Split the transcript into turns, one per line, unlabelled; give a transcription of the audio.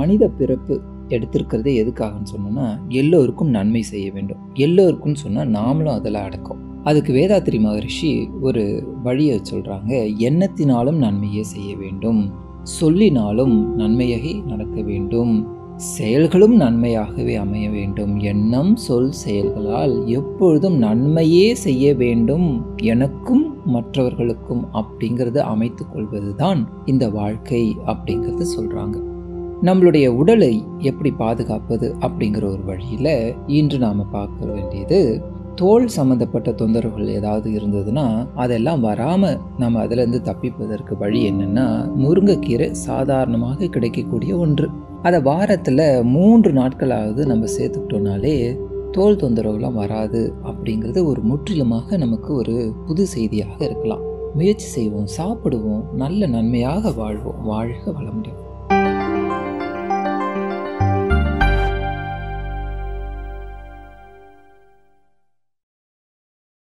மனித பிறப்பு எடுத்திருக்கிறதே எதுக்காகன்னு சொன்னோன்னா எல்லோருக்கும் நன்மை செய்ய வேண்டும் எல்லோருக்கும் சொன்னால் நாமளும் அதில் அடக்கம் அதுக்கு வேதாத்திரி மகரிஷி ஒரு வழியை சொல்கிறாங்க எண்ணத்தினாலும் நன்மையே செய்ய வேண்டும் சொல்லினாலும் நன்மையை நடக்க வேண்டும் செயல்களும் நன்மையாகவே அமைய வேண்டும் எண்ணம் சொல் செயல்களால் எப்பொழுதும் நன்மையே செய்ய வேண்டும் எனக்கும் மற்றவர்களுக்கும் அப்படிங்கிறது அமைத்து கொள்வது தான் இந்த வாழ்க்கை அப்படிங்கிறது சொல்கிறாங்க நம்மளுடைய உடலை எப்படி பாதுகாப்பது அப்படிங்கிற ஒரு வழியில் இன்று நாம் பார்க்க வேண்டியது தோல் சம்மந்தப்பட்ட தொந்தரவுகள் ஏதாவது இருந்ததுன்னா அதெல்லாம் வராமல் நம்ம அதிலேருந்து தப்பிப்பதற்கு வழி என்னென்னா முருங்கைக்கீரை சாதாரணமாக கிடைக்கக்கூடிய ஒன்று அதை வாரத்தில் மூன்று நாட்களாவது நம்ம சேர்த்துக்கிட்டோம்னாலே தோல் தொந்தரவுலாம் வராது அப்படிங்கிறது ஒரு முற்றிலுமாக நமக்கு ஒரு புது செய்தியாக இருக்கலாம் முயற்சி செய்வோம் சாப்பிடுவோம் நல்ல நன்மையாக வாழ்வோம் வாழ்க வளமுடன்